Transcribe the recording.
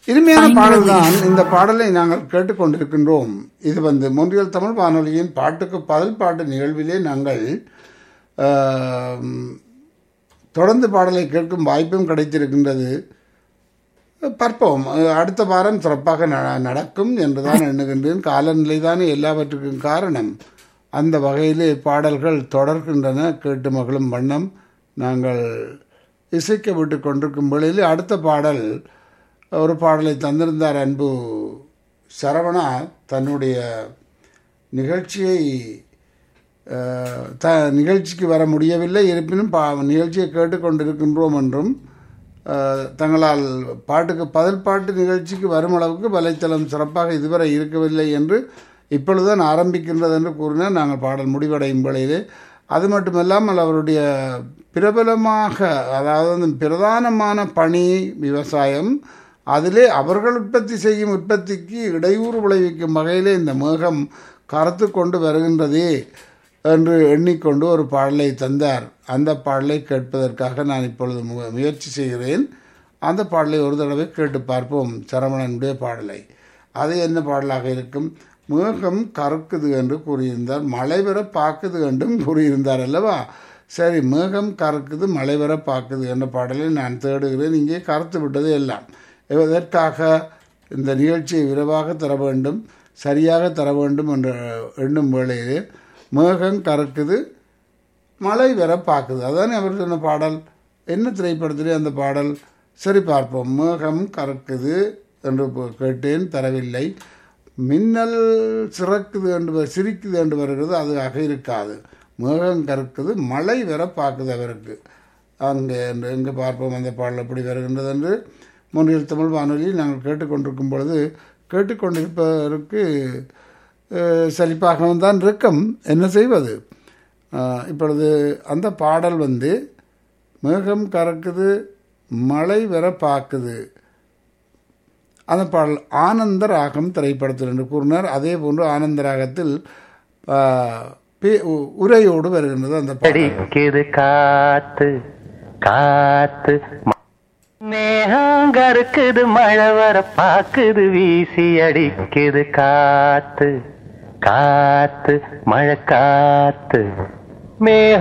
இனிமையான பாடல் தான் இந்த பாடலை நாங்கள் கேட்டுக்கொண்டிருக்கின்றோம் இது வந்து மொன்றியல் தமிழ் வானொலியின் பாட்டுக்கு பதில் பாட்டு நிகழ்விலே நாங்கள் ஆம், தொடர்ந்து பாடலை கேட்கும் வாய்ப்பும் கிடைத்திருக்கின்றது பார்ப்போம் அஹ், அடுத்த வாரம் சிறப்பாக ந- நடக்கும் என்றுதான் எண்ணுகின்றேன் காலநிலை தானே எல்லாவற்றுக்கும் காரணம் அந்த வகையிலே பாடல்கள் தொடர்கின்றன கேட்டு மகளும் வண்ணம் நாங்கள் இசைக்க விட்டு கொண்டிருக்கும் வேளையில் அடுத்த பாடல் ஒரு பாடலை தந்திருந்தார் அன்பு சரவணா தன்னுடைய நிகழ்ச்சியை அஹ், த நிகழ்ச்சிக்கு வர முடியவில்லை இருப்பினும் பா நிகழ்ச்சியை கேட்டுக்கொண்டிருக்கின்றோம் என்றும் அஹ், தங்களால் பாட்டுக்கு பதில் பாட்டு நிகழ்ச்சிக்கு வரும் அளவுக்கு வலைத்தளம் சிறப்பாக இதுவரை இருக்கவில்லை என்று இப்பொழுதுதான் ஆரம்பிக்கின்றது என்று கூறினார் நாங்கள் பாடல் முடிவடையும் வேளையிலே அது மட்டுமல்லாமல் அவருடைய பிரபலமாக அதாவது அந்த பிரதானமான பணி விவசாயம் அதிலே அவர்கள் உற்பத்தி செய்யும் உற்பத்திக்கு இடையூறு விளைவிக்கும் வகையிலே இந்த மேகம் கருத்து கொண்டு வருகின்றதே என்று எண்ணிக்கொண்டு ஒரு பாடலை தந்தார் அந்த பாடலை கேட்பதற்காக நான் இப்பொழுது மு- முயற்சி செய்கிறேன் அந்த பாடலை ஒரு தடவை கேட்டு பார்ப்போம் சரவணனுடைய பாடலை அது என்ன பாடலாக இருக்கும் மேகம் கறக்குது என்று கூறியிருந்தார் மழை வர பார்க்குது என்றும் கூறியிருந்தார் அல்லவா சரி மேகம் கறக்குது மழை வர பார்க்குது என்ற பாடலை நான் தேடுகிறேன் இங்கே கருத்து விட்டது எல்லாம் இதற்காக இந்த நிகழ்ச்சியை விரைவாக தர வேண்டும் சரியாக தர வேண்டும் என்று எண்ணும் வேளையிலே மேகம் கறக்குது மழை வர பார்க்குது அதானே அவர் சொன்ன பாடல் என்ன திரைப்படத்திலே அந்த பாடல் சரி பார்ப்போம் மேகம் கறக்குது என்று போ- கேட்டேன் தரவில்லை மின்னல் சிறக்குது என்று வ- சிரிக்குது என்று வருகிறது அது ஆக இருக்காது மேகம் கறக்குது மழை வர பார்க்குது அவருக்கு அங்கே என்று எங்கே பார்ப்போம் அந்த பாடல் எப்படி வருகின்றது என்று முன்னில் தமிழ் வானொலியில் நாங்கள் கேட்டுக்கொண்டிருக்கும் பொழுது கேட்டுக்கொண்டிருப்பதற்கு அஹ், சலிப்பாகவும் தான் இருக்கும் என்ன செய்வது அஹ், இப்பொழுது அந்த பாடல் வந்து மேகம் கறக்குது மழை வர பார்க்குது அந்த பாடல் ஆனந்த ராகம் திரைப்படத்தில் என்று கூறினார் அதே போன்று ஆனந்த ராகத்தில் ஆஹ், பே- உ- உரையோடு வருகின்றது அந்த பாடல் அடிக்குது காத்து காத்து மேகங்கருக்குது மழை வர பாக்குது வீசி அடிக்குது காத்து காத்து மழை காத்து மேக